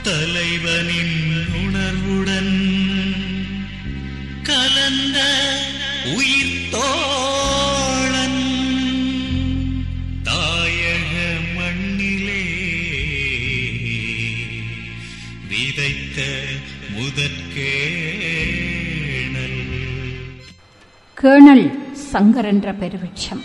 தலைவனின் உணர்வுடன் கலந்த உயிர் தோழன் தாயக மண்ணிலே விதைத்த முதற்கேணல் கேணல் சங்கர் என்ற பெருவிட்சம்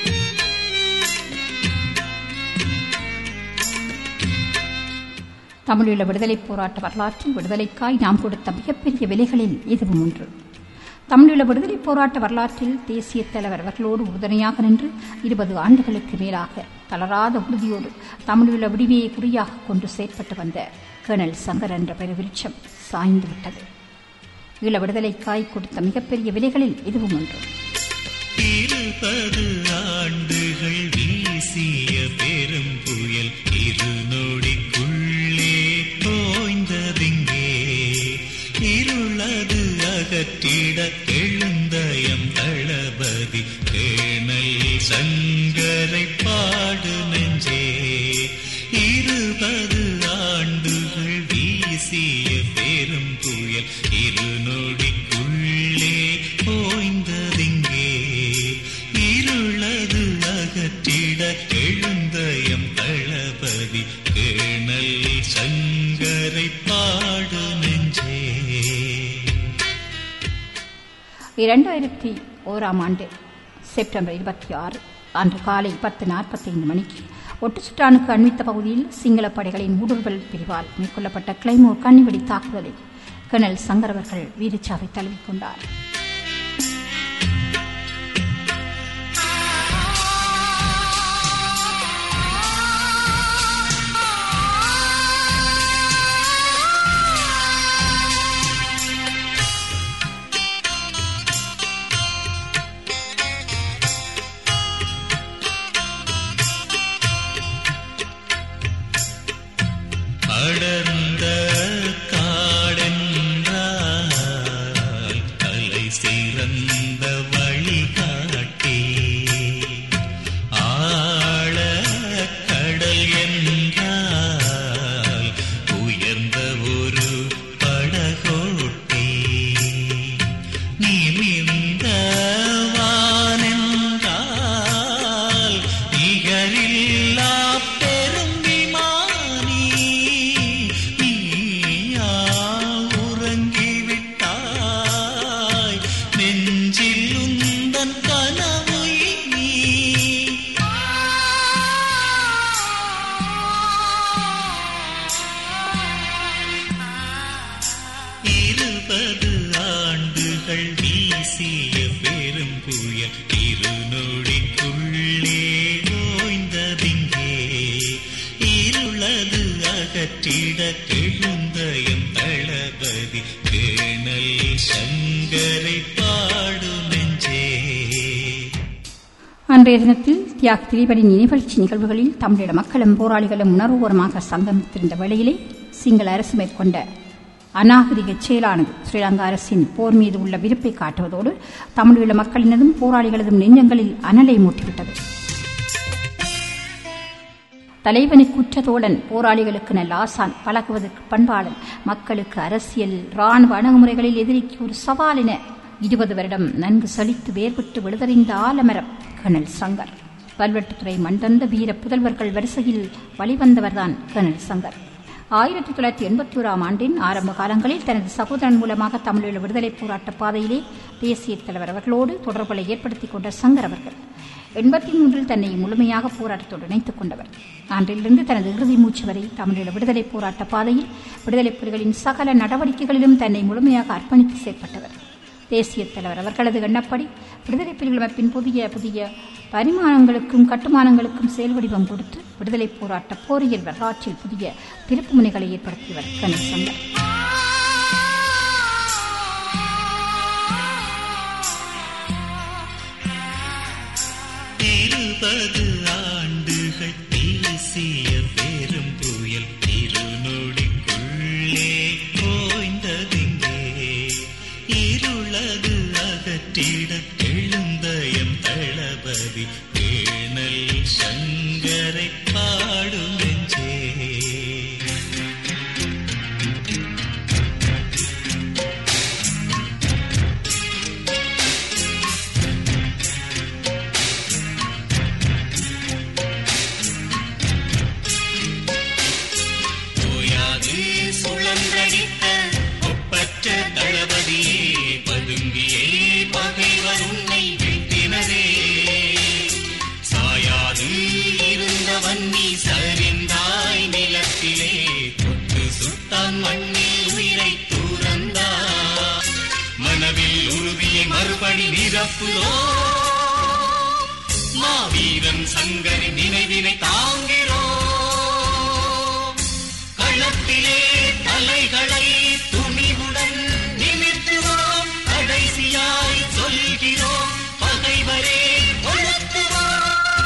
தமிழீழ விடுதலைப் போராட்ட வரலாற்றில் விடுதலைக்காய் நாம் கொடுத்த மிகப்பெரிய விலைகளில் இதுவும் ஒன்று தமிழீழ விடுதலைப் போராட்ட வரலாற்றில் தேசிய தலைவர் அவர்களோடு உறுதுணையாக நின்று இருபது ஆண்டுகளுக்கு மேலாக தளராத உறுதியோடு தமிழீழ விடுவியை குறியாக கொண்டு செயற்பட்டு வந்த கேணல் சங்கர் என்ற பெருவிருட்சம் சாய்ந்து விட்டது ஈழ விடுதலைக்காய் கொடுத்த மிகப்பெரிய விலைகளில் இதுவும் ஒன்று இருபது ஆண்டுகள் வீசிய பெரும் புயல் இரு நொடிக்குள்ளே தோய்ந்ததிங்கே இருளது அகற்றிட எழுந்தயம் தளபதி கேணல் சங்கரை பாடு நெஞ்சே இருபது ஆண்டுகள் வீசிய பெரும் புயல் இரு நொடிக்குள்ளே ஓய்ந்ததிங்கே இருளது அகற்றிட எழுந்தயம் தளபதி கேணல் சங்கரை பாடு நெஞ்சே இரண்டாயிரத்தி ஓராம் ஆண்டு செப்டம்பர் இருபத்தி ஆறு அன்று காலை பத்து நாற்பத்தைந்து மணிக்கு ஒட்டுச்சுட்டானுக்கு அண்மித்த பகுதியில் சிங்கள படைகளின் ஊடுருவல் பிரிவால் மேற்கொள்ளப்பட்ட கிளைமோர் கண்ணிவெடி தாக்குதலை கர்னல் சங்கர் அவர்கள் வீரச்சாவை தழுவிக்கொண்டார் அடர்ந்த காடென்றால் தலை சிறந்த வழிகாட்டி ஆழ கடல் என்றால் உயர்ந்த ஒரு படகோட்டி நிமிர்ந்த வானென்றால் நிகரில்லா பெரும் விமானி நீயா உறங்கிவிட்டாய் நெஞ்சில் உந்தன் கனவு நீ இருபது ஆண்டுகள் வீசிய பெரும் புயல் இரு நொடிக்குள்ளே ஓய்ந்ததிங்கே இருளது அகற்றிட எழுந்தயம் தளபதி கேணல் சங்கரை பாடு நெஞ்சே அன்றைய தினத்தில் தியாக திரிபடின் நினைவழ்ச்சி நிகழ்வுகளில் தமிழீழ மக்களும் போராளிகளும் உணர்வுபூர்வமாக சங்கமித்திருந்த வேளையிலே சிங்கள அரசு மேற்கொண்ட அநாகரிக செயலானது ஸ்ரீலங்கா அரசின் போர் மீது உள்ள விருப்பை காட்டுவதோடு தமிழீழ மக்களினதும் போராளிகளதும் நெஞ்சங்களில் அனலை மூட்டிவிட்டது தலைவனுக்கு உற்றதோழன் போராளிகளுக்கு நல்ல ஆசான் பழகுவதற்கு பண்பாளன் மக்களுக்கு அரசியல் ராணுவ அணுகுமுறைகளில் எதிரிக்கு ஒரு சவால் என இருபது வருடம் நன்கு சலித்து வேர்விட்டு விழுதறிந்த ஆலமரம் கர்னல் சங்கர் கல்வெட்டுத்துறை மண்டந்த வீர புதல்வர்கள் வரிசையில் வழிவந்தவர்தான் கர்னல் சங்கர் ஆயிரத்தி தொள்ளாயிரத்தி எண்பத்தி ஓராம் ஆண்டின் ஆரம்ப காலங்களில் தனது சகோதரன் மூலமாக தமிழீழ விடுதலைப் போராட்ட பாதையிலே தேசிய தலைவர் அவர்களோடு தொடர்புகளை ஏற்படுத்திக் கொண்ட சங்கர் அவர்கள் எண்பத்தி மூன்றில் தன்னை முழுமையாக போராட்டத்தோடு இணைத்துக் கொண்டவர் அன்றிலிருந்து தனது இறுதி மூச்சு வரை தமிழீழ விடுதலைப் போராட்ட பாதையில் விடுதலைப் புலிகளின் சகல நடவடிக்கைகளிலும் தன்னை முழுமையாக அர்ப்பணித்து செயற்பட்டவர் தேசிய தலைவர் அவர்களது எண்ணப்படி விடுதலை புலிகள் அமைப்பின் புதிய புதிய பரிமாணங்களுக்கும் கட்டுமானங்களுக்கும் செயல்வடிவம் கொடுத்து விடுதலைப் போராட்ட போரியல் வரலாற்றில் புதிய திருப்புமுனைகளை ஏற்படுத்தியவர் கர்னல் சங்கர் இருபது ஆண்டுகள் வீசிய பெரும் புயல் இருநொடிக்குள்ளே ஓய்ந்ததிங்கே இருளது அகற்றிட எழுந்தயம் தளபதி கேணல் சங்கரை பாடும் நெஞ்சே தப்புகிறோம் மாவீரன் சங்கரி நினைவினை தாங்கிறோம் களத்திலே தலைகளை துணிவுடன் நிமிர்த்துவோம் கடைசியாய் சொல்கிறோம் பகைவரே கொளுத்துவோம்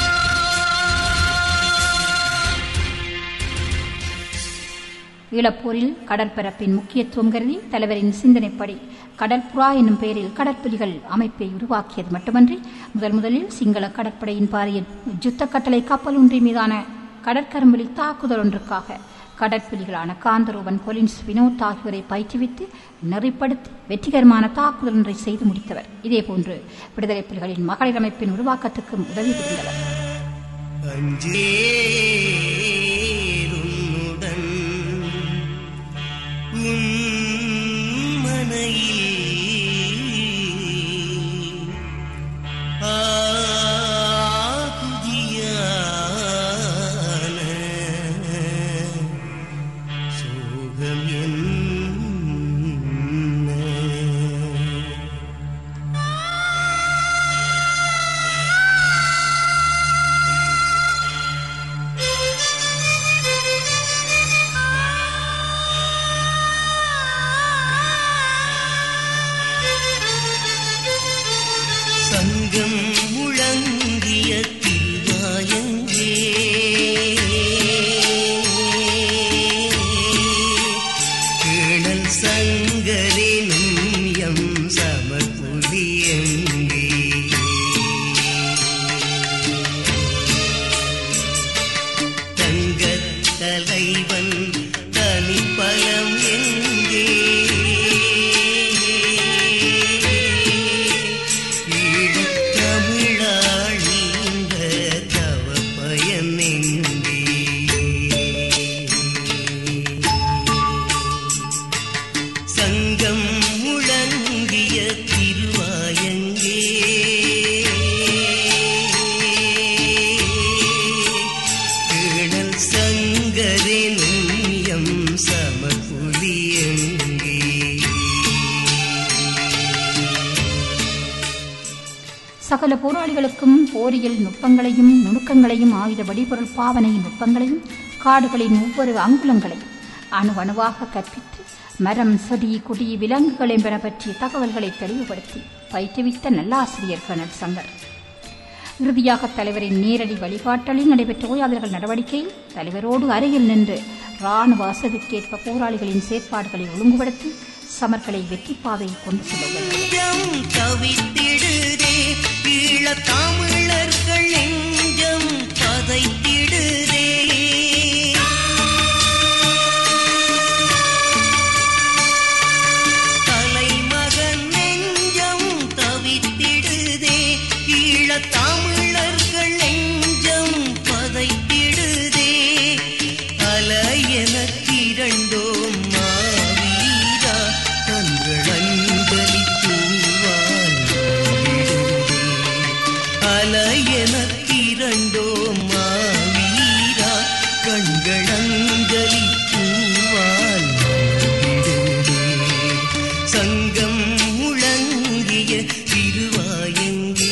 ஈழப்போரில் கடற்பரப்பின் முக்கியத்துவம் கருதி தலைவரின் சிந்தனைப்படி கடற்புறா என்னும் பெயரில் கடற்புலிகள் அமைப்பை உருவாக்கியது மட்டுமன்றி முதல் முதலில் சிங்கள கடற்படையின் பாரியில் யுத்த கட்டளை கப்பல் ஒன்றின் மீதான கடற்கரும்புலி தாக்குதல் ஒன்றுக்காக கடற்புலிகளான காந்தரூபன் கொலின்ஸ் வினோத் ஆகியோரை பயிற்றுவித்து நெறிப்படுத்தி வெற்றிகரமான தாக்குதல் ஒன்றை செய்து முடித்தவர் இதேபோன்று விடுதலை புலிகளின் மகளிர் அமைப்பின் உருவாக்கத்துக்கும் உதவி புரிந்தவர் அஞ்சேருன்னுடன் உன்மனையில் ஆகுதியான சோகம் என்ன சங்கம் முழங்கிய தில்வாயங்கே கேணல் சங்கரினும் எம் சமர்புலியங்கே தங்கத் தலைவன் தனிப்பலம் எங்கே ஈழத்தமிழாள் நீண்ட தவப்பயன் எங்கே சங்கம் முழங்கிய திருவாயங்கே கேணல் சங்கரினும் எம் சமர்புலி எங்கே சகல போராளிகளுக்கும் போரியல் நுட்பங்களையும் நுணுக்கங்களையும் ஆயுத வெடிபொருள் பாவனையின் நுட்பங்களையும் காடுகளின் ஒவ்வொரு அங்குலங்களையும் அணு அணுவாக கற்பித்து மரம் செடி கொடி விலங்குகள் என்பன பற்றிய தகவல்களை தெளிவுபடுத்தி பயிற்றுவித்த நல்லாசிரியர் கர்னல் சங்கர் இறுதியாக தலைவரின் நேரடி வழிகாட்டலில் நடைபெற்ற ஓயாளர்கள் நடவடிக்கையில் தலைவரோடு அருகில் நின்று ராணுவ வசதிக்கேற்ப போராளிகளின் செயற்பாடுகளை ஒழுங்குபடுத்தி சமர்களை வெற்றி பாதையில் கொண்டு செல்லுங்கள் நெஞ்சம் தவித்திடுதே ஈழத் தமிழர்கள் நெஞ்சம் பதைத்திடுதே தலைமகன் நெஞ்சம் தவித்திடுதே ஈழத் தமிழர்கள் நெஞ்சம் பதைத்திடுதே அலையென திரண்டோம் மாவீரா கண்கள் அஞ்சலி தூவால் அலையென திரண்டோம் மாவீரா கண்கள் அஞ்சலி தூவால் சங்கம் முழங்கிய திருவாயங்கே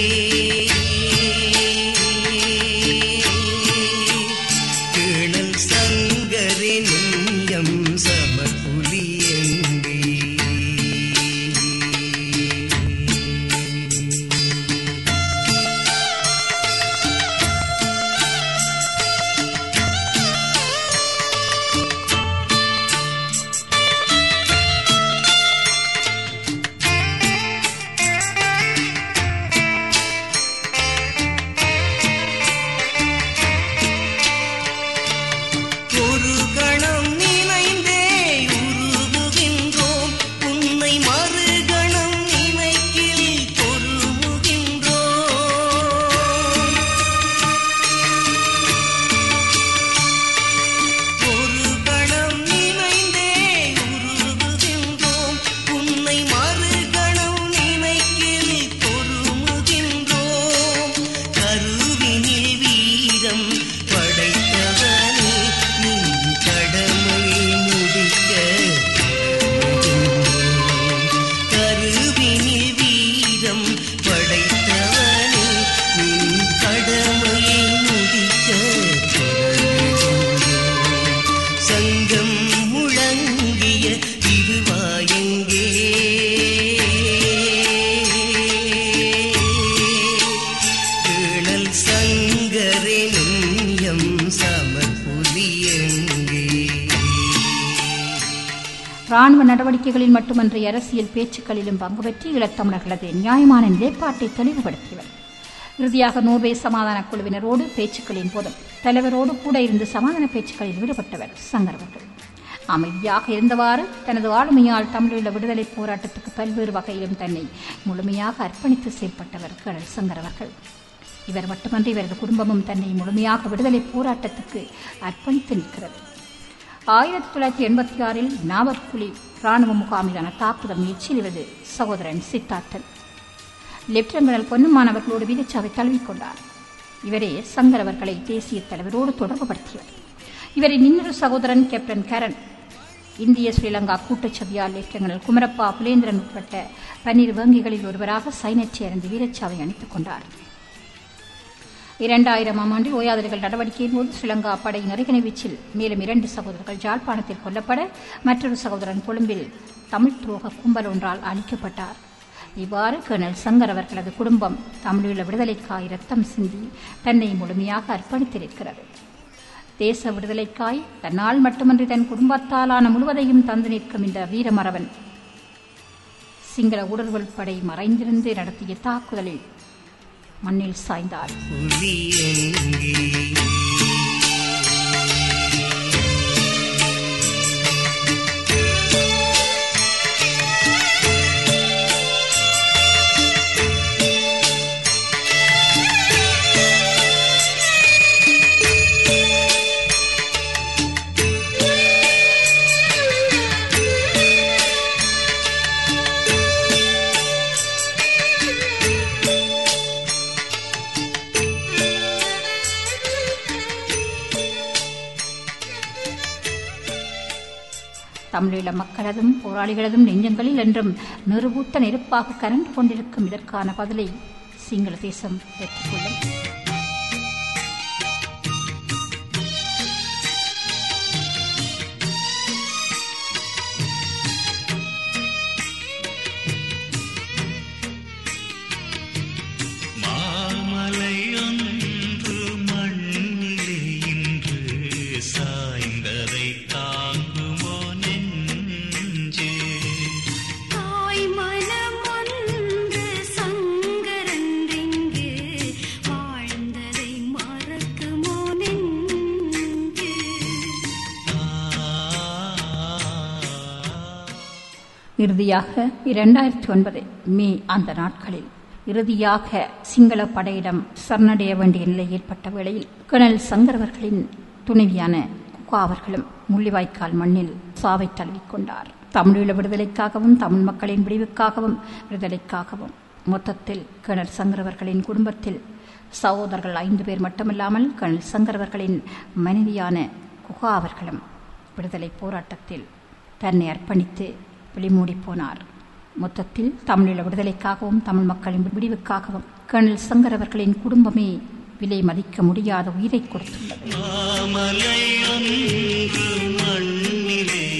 கேணல் சங்கரினும் எம் சமர்புலி எங்கே சங்கரினும் எம் சமர்புலி எங்கே ராணுவ நடவடிக்கைகளில் மட்டுமன்றி அரசியல் பேச்சுக்களிலும் பங்கு பெற்று ஈழத்தமிழர்களது நியாயமான நிலைப்பாட்டை தெளிவுபடுத்தியவர் இறுதியாக நோர்வே சமாதான குழுவினரோடு பேச்சுக்களின் போதும் தலைவரோடு கூட இருந்து சமாதான பேச்சுக்களில் ஈடுபட்டவர் சங்கர் அவர்கள் அமைதியாக இருந்தவாறு தனது ஆளுமையால் தமிழீழ விடுதலை போராட்டத்துக்கு பல்வேறு வகையிலும் தன்னை முழுமையாக அர்ப்பணித்து செயல்பட்டவர் கர்னல் சங்கர் அவர்கள் இவர் மட்டுமன்றி இவரது குடும்பமும் தன்னை முழுமையாக விடுதலை போராட்டத்துக்கு அர்ப்பணித்து நிற்கிறது ஆயிரத்தி தொள்ளாயிரத்தி எண்பத்தி ஆறில் நாவற்குழி ராணுவ முகாமிலான தாக்குதல் முயற்சியில் இவரது சகோதரன் சித்தார்த்தன் லெப்டினன்ட் கர்னல் பொன்னுமான் அவர்களோடு வீரச்சாவை தழுவிக்கொண்டார் இவரே சங்கர் அவர்களை தேசிய தலைவரோடு தொடர்புபடுத்தியவர் இவரின் இன்னொரு சகோதரன் கேப்டன் கரண் இந்திய ஸ்ரீலங்கா கூட்டுச்சதியால் லெப்டினன்ட் கர்னல் குமரப்பா புலேந்திரன் உட்பட்ட பன்னிரு வங்கிகளில் ஒருவராக சைனத்தை அறிந்து வீரச்சாவை அணித்துக் கொண்டார் இரண்டாயிரமாம் ஆண்டில் ஓயாதல்கள் நடவடிக்கையின் போது ஸ்ரீலங்கா படை நெருகின வீச்சில் மேலும் இரண்டு சகோதரர்கள் ஜாழ்ப்பாணத்தில் கொல்லப்பட மற்றொரு சகோதரன் கொழும்பில் தமிழ் துரோக கும்பல் ஒன்றால் அழிக்கப்பட்டார் இவ்வாறு கர்னல் சங்கர் அவர்களது குடும்பம் தமிழீழ விடுதலைக்காய் ரத்தம் சிந்தி தன்னை முழுமையாக அர்ப்பணித்திருக்கிறது தேச விடுதலைக்காய் தன்னால் மட்டுமன்றி தன் குடும்பத்தாலான முழுவதையும் தந்து நிற்கும் இந்த வீரமரவன் சிங்கள ஊடுருவல் படை மறைந்திருந்து நடத்திய தாக்குதலில் மண்ணில் சாய்ந்தார் புலி எங்கே தமிழீழ மக்களதும் போராளிகளதும் நெஞ்சங்களில் என்றும் நெருவூட்ட நெருப்பாக கரண்டு கொண்டிருக்கும் இதற்கான பதிலை சிங்கள தேசம் பெற்றுக்கொள்ளும் மாமலை ஒன்று மண்ணிலே இன்று சாய்ந்ததை தாங்குமோ நெஞ்சே தாய் மனம் ஒன்று சங்கரன்றெங்கு வாழ்ந்ததை மறக்குமோ நெஞ்சு இறுதியாக இரண்டாயிரத்தி ஒன்பது மே அந்த நாட்களில் இறுதியாக சிங்கள படையிடம் சரணடைய வேண்டிய நிலை ஏற்பட்ட வேளையில் கர்னல் சங்கர் அவர்களின் துணைவியான குகா அவர்களும் முள்ளிவாய்க்கால் மண்ணில் சாவை தழுவிக்கொண்டார் தமிழீழ விடுதலைக்காகவும் தமிழ் மக்களின் விடிவுக்காகவும் விடுதலைக்காகவும் மொத்தத்தில் கர்னல் சங்கர் அவர்களின் குடும்பத்தில் சகோதரர்கள் ஐந்து பேர் மட்டுமில்லாமல் கர்னல் சங்கர் அவர்களின் மனைவியான குகா அவர்களும் விடுதலை போராட்டத்தில் தன்னை அர்ப்பணித்து வெளிமூடி போனார் மொத்தத்தில் தமிழீழ விடுதலைக்காகவும் தமிழ் மக்களின் விடிவுக்காகவும் கர்னல் சங்கர் அவர்களின் குடும்பமே விலை மதிக்க முடியாத உயிரை கொடுத்துள்ளது மாமலை ஒன்று மண்ணிலே